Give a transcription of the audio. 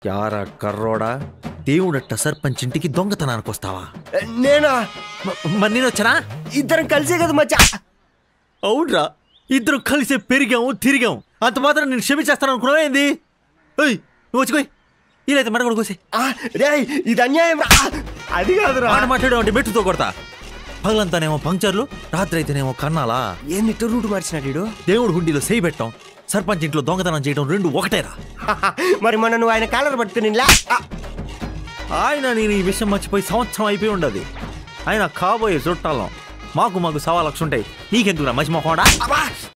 యారా కర్రోడా దేవుడట్ట సర్పంచ్ ఇంటికి దొంగతనానికి వస్తావా నేనా మ- మరి నేను వచ్చానా ఇద్దరం కలిసే కదా మచ్చా అవునరా ఇద్దరు కలిసే పెరిగాము తిరిగాము అంత మాత్రం నేను క్షమించేస్తాను అనుకున్నావా ఏంది ఏయ్ నువ్వు వచ్చి ఇలా మెడ కూడా కోసి రే ఇది అన్యాయం రా అది కాదురా మాట మాట్లాడే అంటే మెట్టుతో కొడతా పగలంతానేమో పంక్చర్లు రాత్రి అయితేనేమో కన్నాలా ఏంది ఇట్ట రూట్ మార్చినాడు ఈడు? దేవుడు హుండీలో చేయి పెట్టాం సర్పంచ్ ఇంట్లో దొంగతనం చేయడం రెండు ఒకటేరా మరి మొన్న నువ్వు ఆయన కాలర్ పట్టుకుని లా ఆ, ఆయన నేను ఈ విషయం మర్చిపోయి సంవత్సరం అయిపోయి ఉండదు ఆయన కాబోయే చుట్టాలం మాకు మాకు సవా లక్ష ఉంటాయి నీకెందుకురా మధ్య మొహోడా అబ్బా